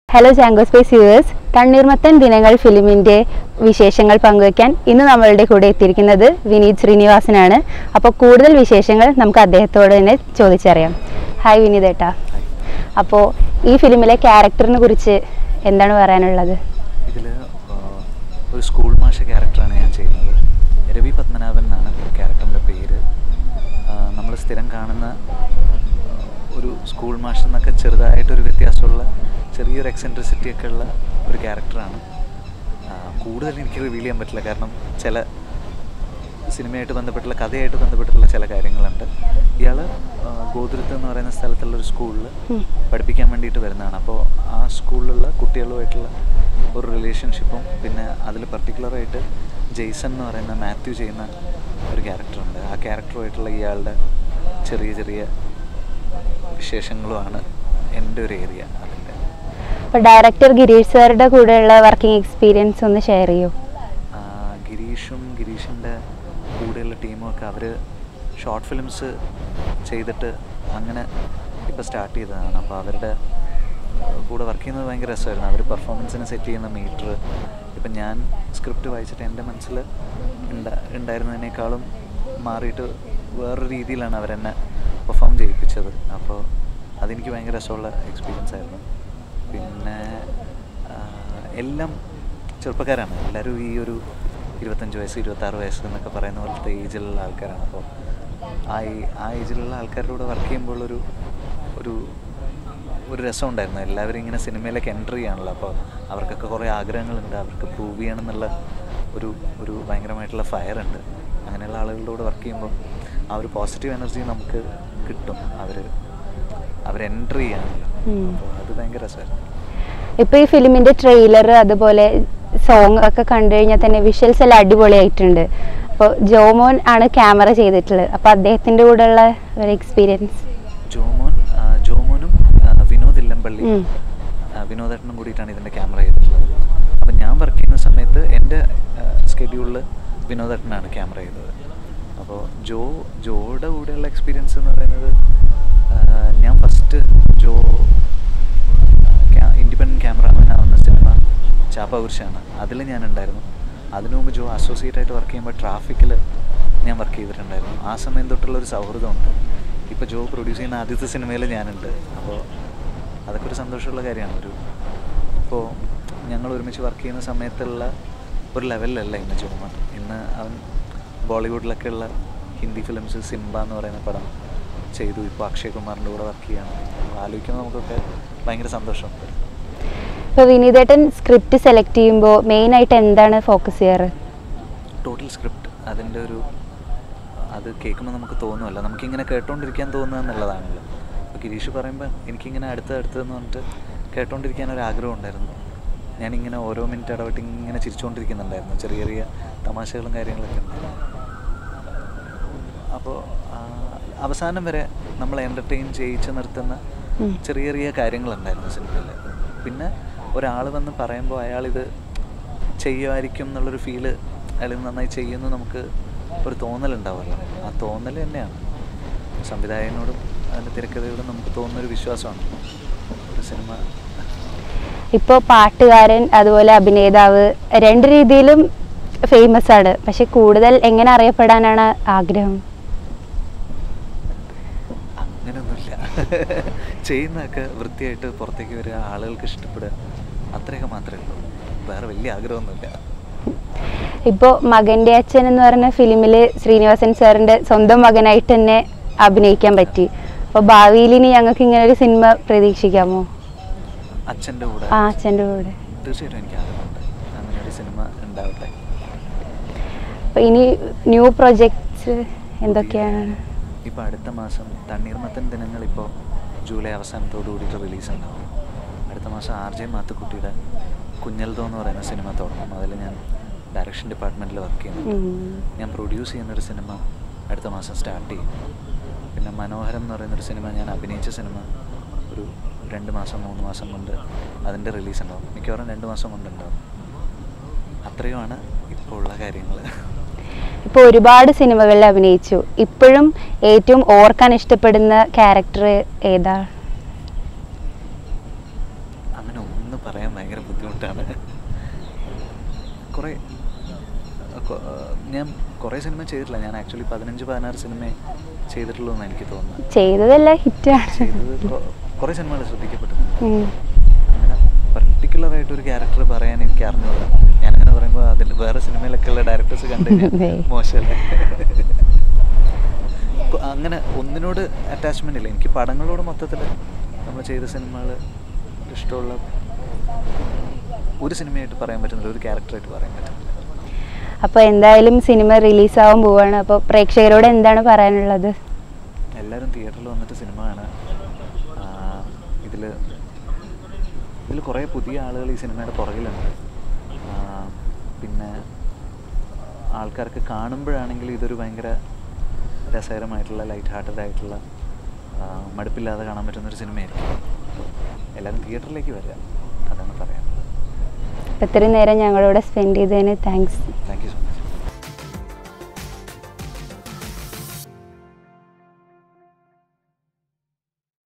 Hello Jango space viewers Thanneermathan Dinangal ഫിലിമിൻ്റെ വിശേഷങ്ങൾ പങ്കുവയ്ക്കാൻ ഇന്ന് നമ്മളുടെ കൂടെ എത്തിയിരിക്കുന്നത് വിനീത് ശ്രീനിവാസനാണ് അപ്പോൾ കൂടുതൽ വിശേഷങ്ങൾ നമുക്ക് അദ്ദേഹത്തോട് തന്നെ ചോദിച്ചറിയാം ഹായ് വിനീത് ഏട്ടാ അപ്പോൾ ഈ ഫിലിമിലെ ക്യാരക്ടറിനെ കുറിച്ച് എന്താണ് പറയാനുള്ളത് ഇതിൽ ഒരു സ്കൂൾ മാഷ ക്യാരക്ടറാണ് ഞാൻ ചെയ്യുന്നത് രവി പത്മനാഭൻ എന്നാണ് ക്യാരക്ടറിൻ്റെ പേര് നമ്മൾ സ്ഥിരം കാണുന്ന ആ, ഒരു സ്കൂൾ മാഷ് എന്നൊക്കെ ചെറുതായിട്ടൊരു വ്യത്യാസമുള്ള ചെറിയൊരു എക്സെൻട്രിസിറ്റി ഒക്കെ ഉള്ള ഒരു ക്യാരക്ടറാണ് ആ, കൂടുതൽ എനിക്ക് റിവീൽ ചെയ്യാൻ പറ്റില്ല കാരണം ചില സിനിമയായിട്ട് ബന്ധപ്പെട്ടുള്ള കഥയായിട്ട് ബന്ധപ്പെട്ടുള്ള ചില കാര്യങ്ങളുണ്ട് ഇയാൾ ഗോതുരത്ത് എന്ന് പറയുന്ന സ്ഥലത്തുള്ള ഒരു സ്കൂളിൽ ഉം. പഠിപ്പിക്കാൻ വേണ്ടിയിട്ട് വരുന്നതാണ് അപ്പോൾ ആ സ്കൂളിലുള്ള കുട്ടികളുമായിട്ടുള്ള ഒരു റിലേഷൻഷിപ്പും പിന്നെ അതിൽ പർട്ടിക്കുലറായിട്ട് ജെയ്സൺ എന്ന് പറയുന്ന മാത്യു ചെയ്യുന്ന ഒരു ക്യാരക്ടറുണ്ട് ആ ക്യാരക്ടറുമായിട്ടുള്ള ഇയാളുടെ ചെറിയ ചെറിയ വിശേഷങ്ങളുമാണ് എൻ്റെ ഒരു ഏരിയ അതിൻ്റെ അപ്പോൾ ഡയറക്ടർ ഗിരീഷ് സാറുടെ കൂടെയുള്ള വർക്കിംഗ് എക്സ്പീരിയൻസ് ഒന്ന് ഷെയർ ചെയ്യൂ ആ, ഗിരീഷും ഗിരീഷിൻ്റെ കൂടെയുള്ള ടീമും ഒക്കെ അവർ ഷോർട്ട് ഫിലിംസ് ചെയ്തിട്ട് അങ്ങനെ ഇപ്പോൾ സ്റ്റാർട്ട് ചെയ്തതാണ് അപ്പോൾ അവരുടെ ആ, കൂടെ വർക്ക് ചെയ്യുന്നത് ഭയങ്കര രസമായിരുന്നു അവർ പെർഫോമൻസിന് സെറ്റ് ചെയ്യുന്ന മീറ്റർ ഇപ്പം ഞാൻ സ്ക്രിപ്റ്റ് വായിച്ചിട്ട് എൻ്റെ മനസ്സിൽ ഉണ്ടാ ഉണ്ടായിരുന്നതിനേക്കാളും മാറിയിട്ട് വേറൊരു രീതിയിലാണ് അവരെന്നെ പെർഫോം ചെയ്യിപ്പിച്ചത് അപ്പോൾ അതെനിക്ക് ഭയങ്കര രസമുള്ള എക്സ്പീരിയൻസ് ആയിരുന്നു പിന്നെ ആ, എല്ലാം ചെറുപ്പക്കാരാണ് എല്ലാവരും ഈ ഒരു ഇരുപത്തഞ്ച് വയസ്സ് ഇരുപത്താറ് വയസ്സ് എന്നൊക്കെ പറയുന്ന പോലത്തെ ഏജിലുള്ള ആൾക്കാരാണ് അപ്പോൾ ആ ഈ- ആ ഏജിലുള്ള ആൾക്കാരുടെ കൂടെ വർക്ക് ചെയ്യുമ്പോൾ ഒരു ഒരു ഒരു രസം ഉണ്ടായിരുന്നു എല്ലാവരും ഇങ്ങനെ സിനിമയിലേക്ക് എൻ്റർ ചെയ്യാണല്ലോ അപ്പോൾ അവർക്കൊക്കെ കുറേ ആഗ്രഹങ്ങളുണ്ട് അവർക്ക് പ്രൂവ് ചെയ്യണം എന്നുള്ള ഒരു ഒരു ഭയങ്കരമായിട്ടുള്ള ഫയർ ഉണ്ട് അങ്ങനെയുള്ള ആളുകളുടെ കൂടെ വർക്ക് ചെയ്യുമ്പോൾ ആ ഒരു പോസിറ്റീവ് എനർജി നമുക്ക് കിട്ടും അവർ അവർ എൻ്റർ ചെയ്യാണല്ലോ ഉം. അപ്പോൾ അത് ഭയങ്കര രസമായിരുന്നു ഇപ്പോൾ ഈ ഫിലിമിൻ്റെ ട്രെയിലർ അതുപോലെ സോങ് ഒക്കെ കണ്ടു കഴിഞ്ഞാൽ തന്നെ വിഷ്വൽസ് എല്ലാം അടിപൊളിയായിട്ടുണ്ട് അപ്പോൾ ജോമോൻ ആണ് ക്യാമറ ചെയ്തിട്ടുള്ളത് അപ്പോൾ അദ്ദേഹത്തിൻ്റെ കൂടെയുള്ള ഒരു എക്സ്പീരിയൻസ് ജോമോൻ ആ, ജോമോനും ആ, വിനോദ് ഇല്ലമ്പള്ളി ഉം. ആ, വിനോദേട്ടനും കൂടിയിട്ടാണ് ഇതിൻ്റെ ക്യാമറ ചെയ്തിട്ടുള്ളത് അപ്പം ഞാൻ വർക്ക് ചെയ്യുന്ന സമയത്ത് എൻ്റെ സ്കെഡ്യൂളിൽ വിനോദേട്ടനാണ് ക്യാമറ ചെയ്തത് അപ്പോൾ ജോ ജോയുടെ കൂടെയുള്ള എക്സ്പീരിയൻസ് എന്ന് പറയുന്നത് ആ, ഞാൻ ഫസ്റ്റ് ജോ ഇൻഡിപെൻഡൻറ്റ് ക്യാമറാമാൻ ആവുന്ന സിനിമ ചാപ്പകുരിശാണ് അതിൽ ഞാൻ ഉണ്ടായിരുന്നു അതിനു മുമ്പ് ജോ അസോസിയേറ്റ് ആയിട്ട് വർക്ക് ചെയ്യുമ്പോൾ ട്രാഫിക്കിൽ ഞാൻ വർക്ക് ചെയ്തിട്ടുണ്ടായിരുന്നു ആ സമയം തൊട്ടുള്ള ഒരു സൗഹൃദമുണ്ട് ഇപ്പോൾ ജോ പ്രൊഡ്യൂസ് ചെയ്യുന്ന ആദ്യത്തെ സിനിമയിൽ ഞാനുണ്ട് അപ്പോൾ അതൊക്കെ ഒരു സന്തോഷമുള്ള കാര്യമാണ് ഒരു ഇപ്പോൾ ഞങ്ങൾ ഒരുമിച്ച് വർക്ക് ചെയ്യുന്ന സമയത്തുള്ള ഒരു ലെവലിലല്ല ഇന്ന് ജോമൻ ഇന്ന് അവൻ ബോളിവുഡിലൊക്കെ ഉള്ള ഹിന്ദി ഫിലിംസ് സിംബ എന്ന് പറയുന്ന പടം ചെയ്തു ഇപ്പോൾ അക്ഷയ് കുമാറിൻ്റെ കൂടെ വർക്ക് ചെയ്യാണ് അപ്പോൾ ആലോചിക്കുമ്പോൾ നമുക്കൊക്കെ ഭയങ്കര സന്തോഷമുണ്ട് ഇപ്പോൾ വിനീതേട്ടൻ സ്ക്രിപ്റ്റ് സെലക്ട് ചെയ്യുമ്പോൾ മെയിനായിട്ട് എന്താണ് ഫോക്കസ് ചെയ്യാറ് ടോട്ടൽ സ്ക്രിപ്റ്റ് അതിൻ്റെ ഒരു അത് കേൾക്കുമ്പോൾ നമുക്ക് തോന്നുമല്ലോ നമുക്കിങ്ങനെ കേട്ടോണ്ടിരിക്കാൻ തോന്നുക എന്നുള്ളതാണല്ലോ അപ്പോൾ ഗിരീഷ് പറയുമ്പോൾ എനിക്കിങ്ങനെ അടുത്ത് അടുത്തെന്ന് പറഞ്ഞിട്ട് കേട്ടോണ്ടിരിക്കാൻ ഒരു ആഗ്രഹം ഉണ്ടായിരുന്നു ഞാനിങ്ങനെ ഓരോ മിനിറ്റ് ഇടവിട്ട് ഇങ്ങനെ ചിരിച്ചുകൊണ്ടിരിക്കുന്നുണ്ടായിരുന്നു ചെറിയ ചെറിയ തമാശകളും കാര്യങ്ങളൊക്കെ ഉണ്ടായിരുന്നു അപ്പോൾ അവസാനം വരെ നമ്മൾ എൻ്റർടൈൻ ചെയ്യിച്ച് നിർത്തുന്ന ഉം. ചെറിയ ചെറിയ കാര്യങ്ങളുണ്ടായിരുന്നു സിനിമയിൽ പിന്നെ ഒരാൾ വന്ന് പറയുമ്പോൾ അയാളിത് ചെയ്യുമായിരിക്കും എന്നുള്ളൊരു ഫീല് അയാൾ ഇത് നന്നായി ചെയ്യുന്നു നമുക്ക് ഒരു തോന്നലുണ്ടാവുമല്ലോ ആ തോന്നൽ തന്നെയാണ് സംവിധായകനോടും അതിൻ്റെ തിരക്കഥയോടും നമുക്ക് തോന്നുന്നൊരു വിശ്വാസമാണ് ഒരു സിനിമ ഇപ്പോൾ പാട്ടുകാരൻ അതുപോലെ അഭിനേതാവ് രണ്ട് രീതിയിലും ഫേമസ് ആണ് പക്ഷെ കൂടുതൽ എങ്ങനെ അറിയപ്പെടാനാണ് ആഗ്രഹം അങ്ങനെയൊന്നുമില്ല ചെയ്യുന്നതൊക്കെ വൃത്തിയായിട്ട് പുറത്തേക്ക് വരിക ആളുകൾക്ക് ഇഷ്ടപ്പെടുക അത്രയൊക്കെ മാത്രമേ ഉള്ളൂ വേറെ വലിയ ആഗ്രഹമൊന്നുമില്ല ഇപ്പോൾ മകൻ്റെ അച്ഛൻ എന്ന് പറയുന്ന ഫിലിമിൽ ശ്രീനിവാസൻ സാറിൻ്റെ സ്വന്തം മകനായിട്ട് തന്നെ അഭിനയിക്കാൻ പറ്റി അപ്പോൾ ഭാവിയിൽ ഇനി ഞങ്ങൾക്ക് ഇങ്ങനെ ഒരു സിനിമ പ്രതീക്ഷിക്കാമോ അച്ഛൻ്റെ കൂടെ ആ അച്ഛൻ്റെ കൂടെ തീർച്ചയായിട്ടും എനിക്ക് ആഗ്രഹമുണ്ട് അങ്ങനെ ഒരു സിനിമ ഉണ്ടാവട്ടെ അപ്പോൾ ഇനി ന്യൂ പ്രൊജക്ട്സ് എന്തൊക്കെയാണ് ഇപ്പോൾ അടുത്ത മാസം തണ്ണീർമത്തൻ ദിനങ്ങൾ ഇപ്പോൾ ജൂലൈ അവസാനത്തോടു കൂടിയിട്ട് റിലീസ് ഉണ്ടാവും അടുത്ത മാസം ആർ ജെ മാത്തുക്കുട്ടിയുടെ കുഞ്ഞൽതോ എന്ന് പറയുന്ന സിനിമ തുടങ്ങും അതിൽ ഞാൻ ഡയറക്ഷൻ ഡിപ്പാർട്ട്മെൻറ്റിൽ വർക്ക് ചെയ്യുന്നു ഉം. ഞാൻ പ്രൊഡ്യൂസ് ചെയ്യുന്നൊരു സിനിമ അടുത്ത മാസം സ്റ്റാർട്ട് ചെയ്യും പിന്നെ മനോഹരം എന്ന് പറയുന്നൊരു സിനിമ ഞാൻ അഭിനയിച്ച സിനിമ ഒരു രണ്ട് മാസം മൂന്ന് മാസം കൊണ്ട് അതിൻ്റെ റിലീസ് ഉണ്ടാവും മിക്കവാറും രണ്ട് മാസം കൊണ്ടുണ്ടാവും അത്രയുമാണ് ഇപ്പോൾ ഉള്ള കാര്യങ്ങൾ ഇപ്പോൾ ഒരുപാട് സിനിമകളിൽ അഭിനയിച്ചു ഇപ്പോഴും ഏറ്റവും ഓർക്കാൻ ഇഷ്ടപ്പെടുന്ന ക്യാരക്ടർ ഏതാ അങ്ങനെ ഒന്ന് കൊ- ആ, ഞാൻ കുറേ സിനിമ ചെയ്തിട്ടില്ല ഞാൻ ആക്ച്വലി പതിനഞ്ച് പതിനാറ് സിനിമ ചെയ്തിട്ടുള്ളൂ എന്ന് എനിക്ക് തോന്നുന്നു ചെയ്തതെല്ലാം ഹിറ്റാണ് ചെയ്തത് കൊ- കുറേ സിനിമകൾ ശ്രദ്ധിക്കപ്പെട്ടിട്ടുണ്ട് അങ്ങനെ പർട്ടിക്കുലർ ആയിട്ട് ഒരു ക്യാരക്ടർ പറയാൻ എനിക്ക് അറിഞ്ഞൂടാ ഞാനങ്ങനെ പറയുമ്പോൾ അതിൽ വേറെ സിനിമയിലൊക്കെ ഉള്ള ഡയറക്ടേഴ്സ് കണ്ടു ഏയ്. മോശമല്ലേ കൊ- അങ്ങനെ ഒന്നിനോട് അറ്റാച്ച്മെന്റ് ഇല്ല എനിക്ക് പടങ്ങളോട് മൊത്തത്തിൽ നമ്മൾ ചെയ്ത സിനിമകൾ ഇഷ്ടമുള്ള ഒരു സിനിമയായിട്ട് പറയാൻ പറ്റുന്നില്ല ഒരു ക്യാരക്ടറായിട്ട് പറയാൻ പറ്റുന്നില്ല അപ്പോൾ എന്തായാലും സിനിമ റിലീസാവാൻ പോവാണ് അപ്പോൾ പ്രേക്ഷകരോട് എന്താണ് പറയാനുള്ളത് എല്ലാവരും തിയേറ്ററിൽ വന്നിട്ട് സിനിമ കാണുക ഇതിൽ ഇതിൽ കുറേ പുതിയ ആളുകൾ ഈ സിനിമയുടെ പുറകിലുണ്ട് ആ, പിന്നെ ആൾക്കാർക്ക് കാണുമ്പോഴാണെങ്കിൽ ഇതൊരു ഭയങ്കര രസകരമായിട്ടുള്ള ലൈറ്റ് ഹാർട്ടഡ് ആയിട്ടുള്ള ആ, മടുപ്പില്ലാതെ കാണാൻ പറ്റുന്നൊരു സിനിമയായിരിക്കും എല്ലാവരും തിയേറ്ററിലേക്ക് വരിക അതാണ് പറയാനുള്ളത് അപ്പോൾ ഇത്രയും നേരം ഞങ്ങളോട് സ്പെൻഡ് ചെയ്തതിന് താങ്ക്സ് താങ്ക്